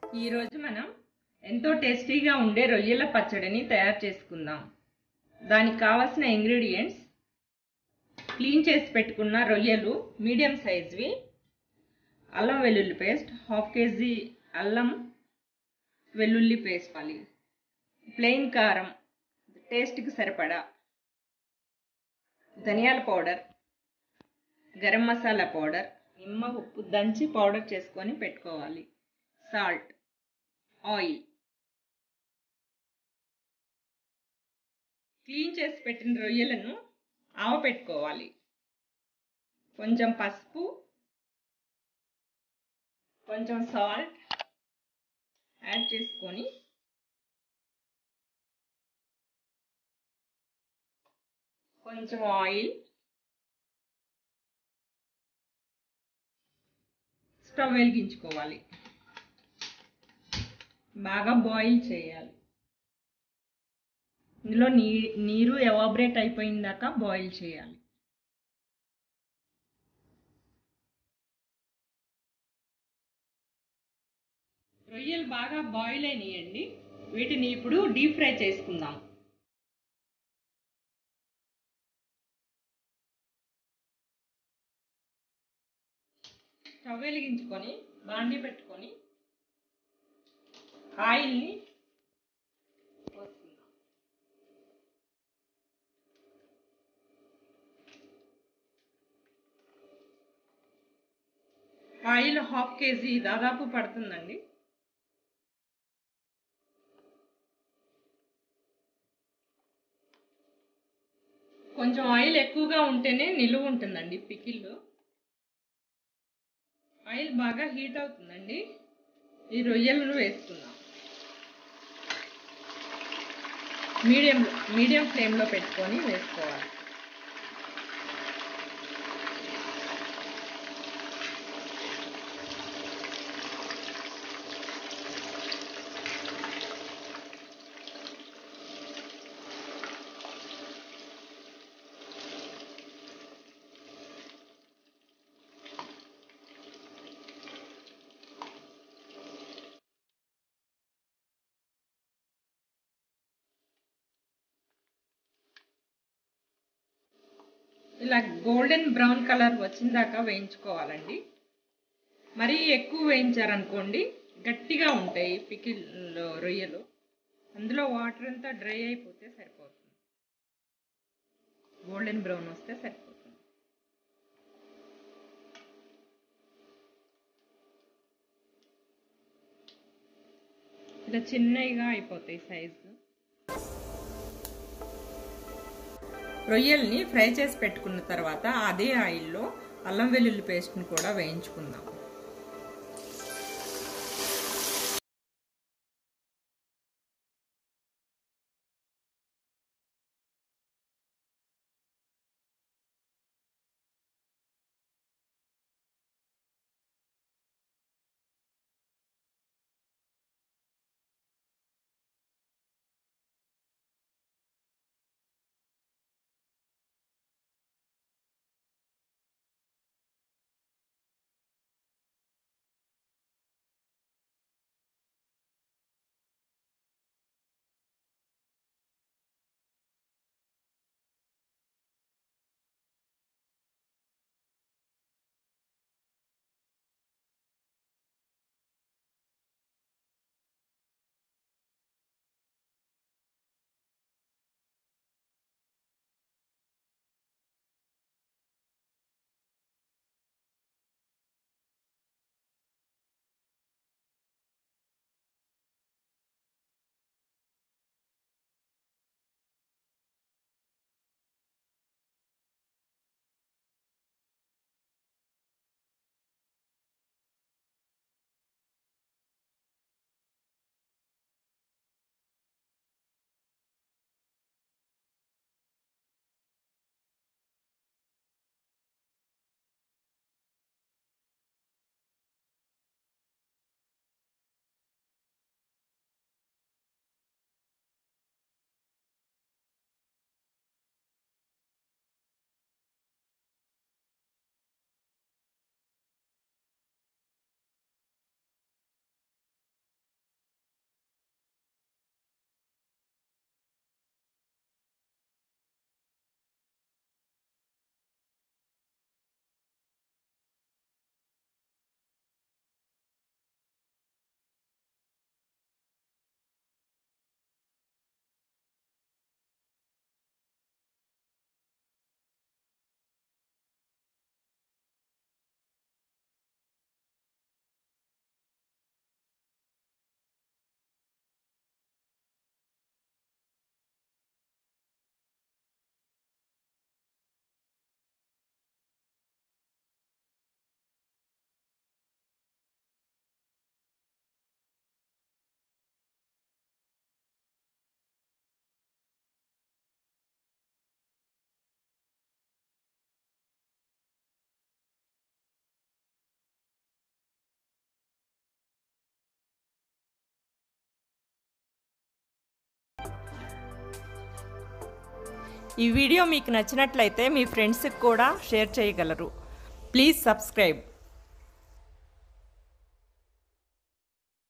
ఈరోజు మనం ఎంతో టేస్టీగా ఉండే రొయ్యల పచ్చడిని తయారు చేసుకుందాం దానికి కావాల్సిన ఇంగ్రీడియంట్స్ క్లీన్ చేసి పెట్టుకున్న రొయ్యలు మీడియం సైజ్వి అల్లం వెల్లుల్లి పేస్ట్ హాఫ్ కేజీ అల్లం వెల్లుల్లి పేస్ట్ పాలి ప్లెయిన్ కారం టేస్ట్కి సరిపడా ధనియాల పౌడర్ గరం మసాలా పౌడర్ నిమ్మ ఉప్పు దంచి పౌడర్ చేసుకొని పెట్టుకోవాలి సాల్ట్ ఆయిల్ క్లీన్ చేసి పెట్టిన రొయ్యలను ఆవపెట్టుకోవాలి కొంచెం పసుపు కొంచెం సాల్ట్ యాడ్ చేసుకొని కొంచెం ఆయిల్ స్టవ్ వెలిగించుకోవాలి బాగా బాయిల్ చేయాలి ఇందులో నీ నీరు ఎవాబరేట్ అయిపోయిన దాకా బాయిల్ చేయాలి రొయ్యలు బాగా బాయిల్ అయినాయండి వీటిని ఇప్పుడు డీప్ ఫ్రై చేసుకుందాం స్టవ్ వెలిగించుకొని బాండి పెట్టుకొని ఆయిల్ని పోసుకుందాం ఆయిల్ హాఫ్ కేజీ దాదాపు పడుతుందండి కొంచెం ఆయిల్ ఎక్కువగా ఉంటేనే నిలువ ఉంటుందండి పికిల్లో ఆయిల్ బాగా హీట్ అవుతుందండి ఈ రొయ్యలను వేసుకుందాం మీడియం మీడియం ఫ్లేమ్లో పెట్టుకొని వేసుకోవాలి ఇలా గోల్డెన్ బ్రౌన్ కలర్ వచ్చిందాకా వేయించుకోవాలండి మరీ ఎక్కువ వేయించారనుకోండి గట్టిగా ఉంటాయి పికిల్ రొయ్యలు అందులో వాటర్ అంతా డ్రై అయిపోతే సరిపోతుంది గోల్డెన్ బ్రౌన్ వస్తే సరిపోతుంది ఇలా చిన్నగా అయిపోతాయి సైజు రొయ్యల్ని ఫ్రై చేసి పెట్టుకున్న తర్వాత అదే ఆయిల్లో అల్లం వెల్లుల్లి పేస్ట్ని కూడా వేయించుకుందాం ఈ వీడియో మీకు నచ్చినట్లయితే మీ ఫ్రెండ్స్కి కూడా షేర్ చేయగలరు ప్లీజ్ సబ్స్క్రైబ్